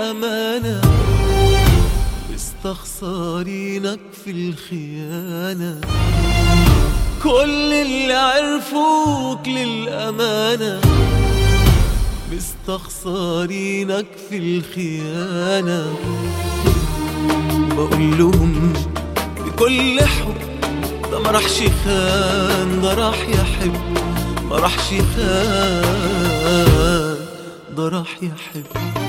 للأمانة مستخسرينك في الخيانة كل اللي عرفوك للأمانة مستخسرينك في الخيانة بقول لهم بكل حب ده ما راحش خان ده راح يحب ما راحش خان ده راح يحب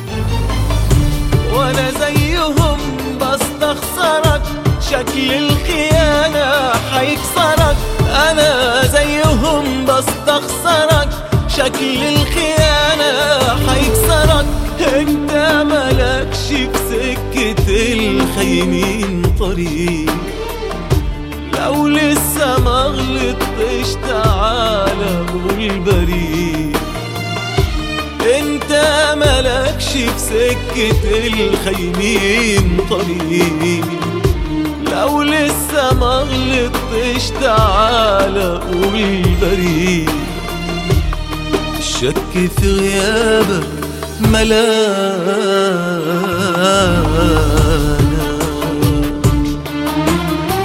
وانا زيهم بستخسرك شكل الخيانة حيكسرك انا زيهم بستخسرك شكل الخيانة حيكسرك انت ملكش في سكة الخاينين طريق لو لسه ما غلطتش تعالى قول بريء انت ملكش في سكة الخاينين طريق لو لسه ما غلطتش تعالى قول بريء الشك في غيابك ملانا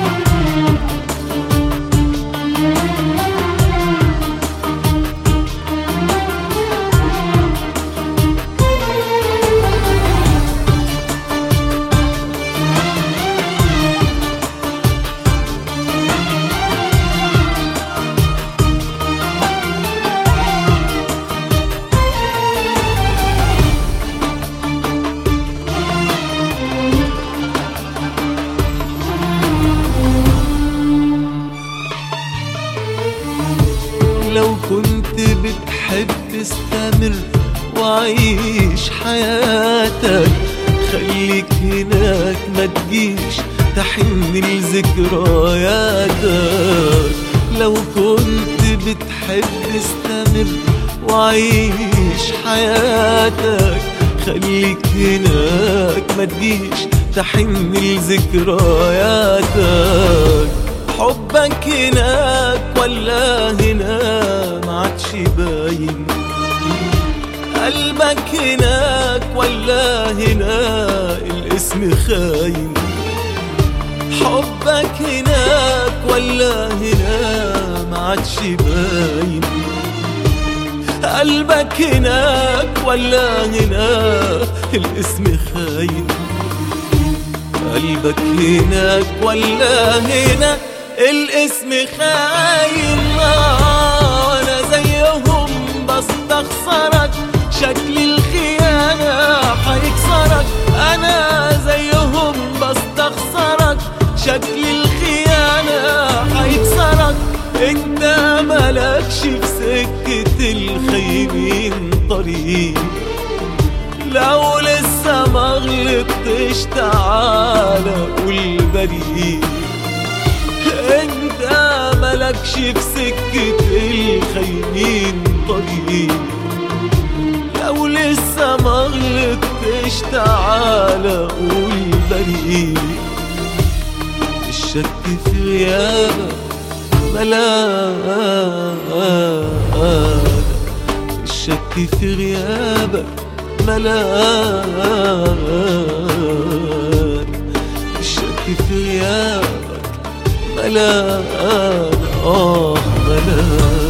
لو كنت بتحب استمر وعيش حياتك خليك هناك ما تجيش تحن لذكرياتك لو كنت بتحب استمر وعيش حياتك خليك هناك ما تجيش تحن لذكرياتك حبك هناك ولا هنا ما عادش باين قلبك هناك ولا هنا الاسم خاين حبك هناك ولا هنا ما عادش باين قلبك هناك ولا هنا الاسم خاين قلبك هناك ولا هنا الاسم خاين آه، وانا زيهم بستخسرك شكل الخيانة حيكسرك انا زيهم بستخسرك شكل الخيانة حيكسرك انت ملكش في سكة الخاينين طريق لو لسه ما غلطتش تعالى قول بريء انت ملكش في سكة الخاينين طريق لو لسه ما غلطتش تعالى قول بريء الشك في غيابك ملاك الشك في غيابك ملاك الشك في غيابك ملاك آه ملاك